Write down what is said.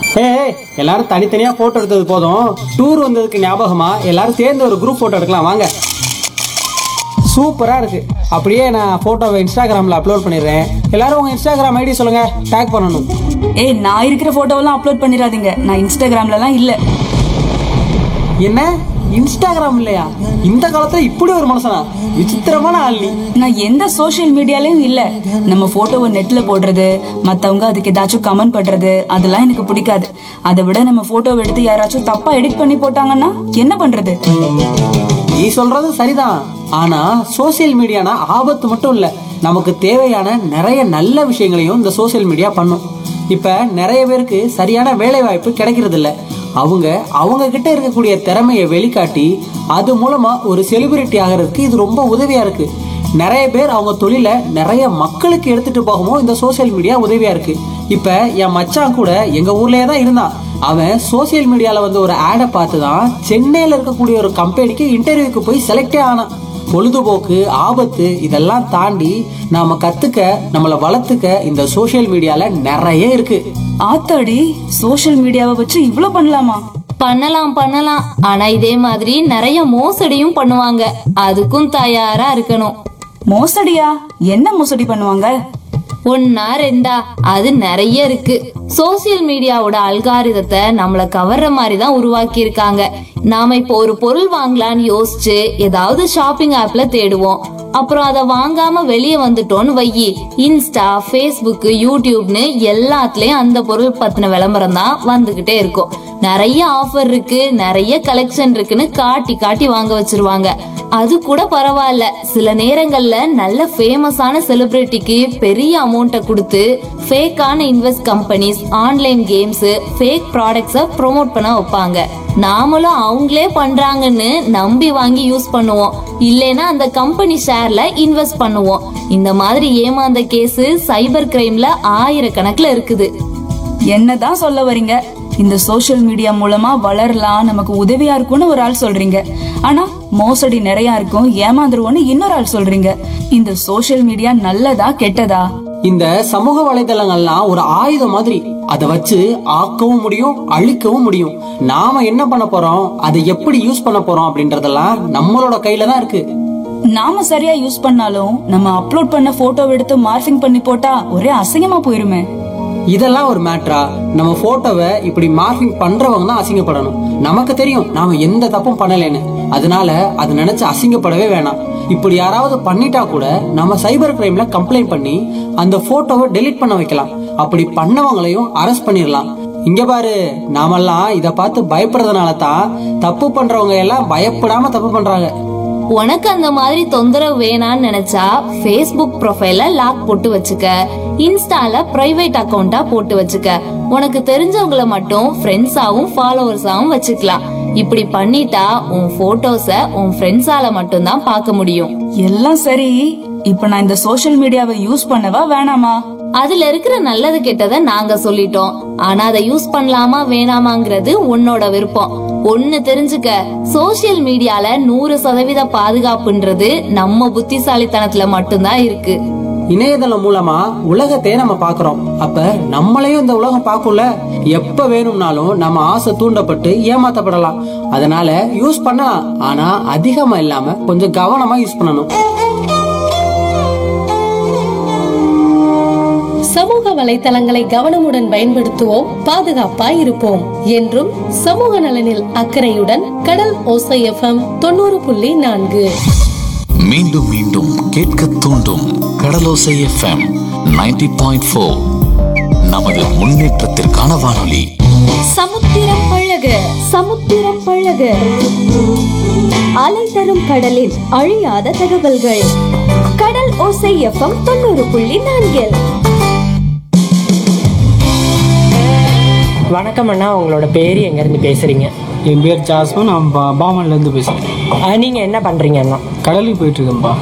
ஏய் எல்லாரும் தனித்தனியா போட்டோ எடுத்தது போதும் டூர் வந்ததுக்கு ஞாபகமா எல்லாரும் சேர்ந்து ஒரு குரூப் போட்டோ எடுக்கலாம் வாங்க சூப்பரா இருக்கு அப்படியே நான் போட்டோவை இன்ஸ்டாகிராம்ல அப்லோட் பண்ணிடுறேன் எல்லாரும் உங்க இன்ஸ்டாகிராம் ஐடி சொல்லுங்க டேக் பண்ணணும் ஏய் நான் இருக்கிற போட்டோவெல்லாம் அப்லோட் பண்ணிடாதீங்க நான் இன்ஸ்டாகிராம்லலாம் இல்ல என்ன இன்ஸ்டாகிராம் இல்லையா இந்த காலத்துல இப்படி ஒரு மனுஷனா விசித்திரமான ஆள் நீ நான் எந்த சோஷியல் மீடியாலயும் இல்ல நம்ம போட்டோவை நெட்ல போடுறது மத்தவங்க அதுக்கு ஏதாச்சும் கமெண்ட் பண்றது அதெல்லாம் எனக்கு பிடிக்காது அதை விட நம்ம போட்டோவை எடுத்து யாராச்சும் தப்பா எடிட் பண்ணி போட்டாங்கன்னா என்ன பண்றது நீ சொல்றது சரிதான் ஆனா சோசியல் மீடியானா ஆபத்து மட்டும் இல்ல நமக்கு தேவையான நிறைய நல்ல விஷயங்களையும் இந்த சோசியல் மீடியா பண்ணும் இப்ப நிறைய பேருக்கு சரியான வேலை வாய்ப்பு கிடைக்கிறது இல்ல அவங்க அவங்க கிட்ட இருக்கக்கூடிய திறமையை வெளிக்காட்டி அது மூலமா ஒரு செலிபிரிட்டி ஆகிறதுக்கு இது ரொம்ப உதவியா இருக்கு நிறைய பேர் அவங்க தொழிலை நிறைய மக்களுக்கு எடுத்துட்டு போகவும் இந்த சோசியல் மீடியா உதவியா இருக்கு இப்ப என் மச்சான் கூட எங்க ஊர்லயே தான் இருந்தான் அவன் சோஷியல் மீடியால வந்து ஒரு ஆடை பார்த்து தான் சென்னையில இருக்கக்கூடிய ஒரு கம்பெனிக்கு இன்டர்வியூக்கு போய் செலக்டே ஆனான் பொழுதுபோக்கு ஆபத்து இதெல்லாம் தாண்டி நாம கத்துக்க நம்மளை வளர்த்துக்க இந்த சோஷியல் மீடியால நிறைய இருக்கு ஆத்தாடி சோஷியல் மீடியாவை வச்சு இவ்ளோ பண்ணலாமா பண்ணலாம் பண்ணலாம் ஆனா இதே மாதிரி நிறைய மோசடியும் பண்ணுவாங்க அதுக்கும் தயாரா இருக்கணும் மோசடியா என்ன மோசடி பண்ணுவாங்க ஒன்னா ரெண்டா அது நிறைய இருக்கு சோசியல் மீடியாவோட அல்காரிதத்தை நம்மள கவர்ற மாதிரி தான் உருவாக்கி இருக்காங்க நாம இப்போ ஒரு பொருள் வாங்கலாம்னு யோசிச்சு ஏதாவது ஷாப்பிங் ஆப்ல தேடுவோம் அப்புறம் அதை வாங்காம வெளியே வந்துட்டோம்னு வையி இன்ஸ்டா ஃபேஸ்புக் யூடியூப்னு எல்லாத்துலயும் அந்த பொருள் பத்தின விளம்பரம் தான் வந்துகிட்டே இருக்கும் நிறைய ஆஃபர் இருக்கு நிறைய கலெக்ஷன் இருக்குன்னு காட்டி காட்டி வாங்க வச்சிருவாங்க அது கூட பரவாயில்ல சில நேரங்கள்ல நல்ல ஃபேமஸான செலிபிரிட்டிக்கு பெரிய அமௌண்ட்டை கொடுத்து ஃபேக்கான invest companies online games fake ப்ராடக்ட்ஸை ப்ரோமோட் பண்ண வைப்பாங்க நாமளும் அவங்களே பண்றாங்கன்னு நம்பி வாங்கி யூஸ் பண்ணுவோம் இல்லைன்னா அந்த கம்பெனி ஷேர்ல இன்வெஸ்ட் பண்ணுவோம் இந்த மாதிரி ஏமாந்த கேஸ் சைபர் கிரைம்ல ஆயிரக்கணக்குல இருக்குது என்னதான் சொல்ல வர்றீங்க இந்த சோஷியல் மீடியா மூலமா வளரலாம் நமக்கு உதவியா இருக்கும்னு ஒரு ஆள் சொல்றீங்க ஆனா மோசடி நிறைய இருக்கும் ஏமாந்துருவோம்னு இன்னொரு ஆள் சொல்றீங்க இந்த சோஷியல் மீடியா நல்லதா கெட்டதா இந்த சமூக வலைதளங்கள்லாம் ஒரு ஆயுதம் மாதிரி அதை வச்சு ஆக்கவும் முடியும் அழிக்கவும் முடியும் நாம என்ன பண்ண போறோம் அதை எப்படி யூஸ் பண்ண போறோம் அப்படின்றதெல்லாம் நம்மளோட கையில தான் இருக்கு நாம சரியா யூஸ் பண்ணாலும் நம்ம அப்லோட் பண்ண போட்டோ எடுத்து மார்ஃபிங் பண்ணி போட்டா ஒரே அசிங்கமா போயிருமே இதெல்லாம் ஒரு மேட்ரா நம்ம போட்டோவை இப்படி மார்க்கிங் பண்றவங்க தான் அசிங்கப்படணும் நமக்கு தெரியும் நாம எந்த தப்பும் பண்ணலைன்னு அதனால அது நினைச்சு அசிங்கப்படவே வேணாம் இப்படி யாராவது பண்ணிட்டா கூட நம்ம சைபர் கிரைம்ல கம்ப்ளைண்ட் பண்ணி அந்த போட்டோவை டெலீட் பண்ண வைக்கலாம் அப்படி பண்ணவங்களையும் அரெஸ்ட் பண்ணிடலாம் இங்க பாரு நாமெல்லாம் இத பார்த்து பயப்படுறதுனால தான் தப்பு பண்றவங்க எல்லாம் பயப்படாம தப்பு பண்றாங்க உனக்கு அந்த மாதிரி தொந்தரவு வேணான்னு நினைச்சா ஃபேஸ்புக் ப்ரொஃபைல லாக் போட்டு வச்சுக்க இன்ஸ்டால பிரைவேட் அக்கவுண்டா போட்டு வச்சுக்க உனக்கு தெரிஞ்சவங்கள மட்டும் ஃப்ரெண்ட்ஸாவும் ஃபாலோவர்ஸாவும் வச்சுக்கலாம் இப்படி பண்ணிட்டா உன் போட்டோஸ உன் ஃப்ரெண்ட்ஸால மட்டும்தான் பார்க்க முடியும் எல்லாம் சரி இப்ப நான் இந்த சோஷியல் மீடியாவை யூஸ் பண்ணவா வேணாமா அதுல இருக்கிற நல்லது கெட்டதை நாங்க சொல்லிட்டோம் ஆனா அதை யூஸ் பண்ணலாமா வேணாமாங்கிறது உன்னோட விருப்பம் ஒண்ணு தெரிஞ்சுக்க சோசியல் மீடியால நூறு சதவீத பாதுகாப்புன்றது நம்ம புத்திசாலித்தனத்துல மட்டும்தான் இருக்கு இணையதளம் மூலமா உலகத்தையே நம்ம பாக்குறோம் அப்ப நம்மளையும் இந்த உலகம் பார்க்கும்ல எப்ப வேணும்னாலும் நம்ம ஆசை தூண்டப்பட்டு ஏமாத்தப்படலாம் அதனால யூஸ் பண்ணலாம் ஆனா அதிகமா இல்லாம கொஞ்சம் கவனமா யூஸ் பண்ணணும் சமூக வலைத்தளங்களை கவனமுடன் பயன்படுத்துவோம் பாதுகாப்பாய் இருப்போம் என்றும் சமூக நலனில் அக்கறையுடன் கடல் ஓசை எஃப்எம் தொண்ணூறு புள்ளி நான்கு மீண்டும் மீண்டும் கேட்க தூண்டும் கடலோசை எஃப்எம் 90.4 பாயிண்ட் ஃபோர் நமது முன்னேற்றத்திற்கான வானொலி சமுத்திரம் பழக சமுத்திரம் பழக அலை தரும் கடலில் அழியாத தகவல்கள் கடல் ஓசை எஃப்எம் தொண்ணூறு புள்ளி நான்கில் வணக்கம் அண்ணா உங்களோட பேர் எங்கேருந்து பேசுகிறீங்க என் பேர் ஜாஸ்மின் நான் பாமன்ல இருந்து பேசுறேன் நீங்கள் என்ன பண்ணுறீங்க அண்ணா கடலுக்கு போயிட்டு இருக்கேன்பா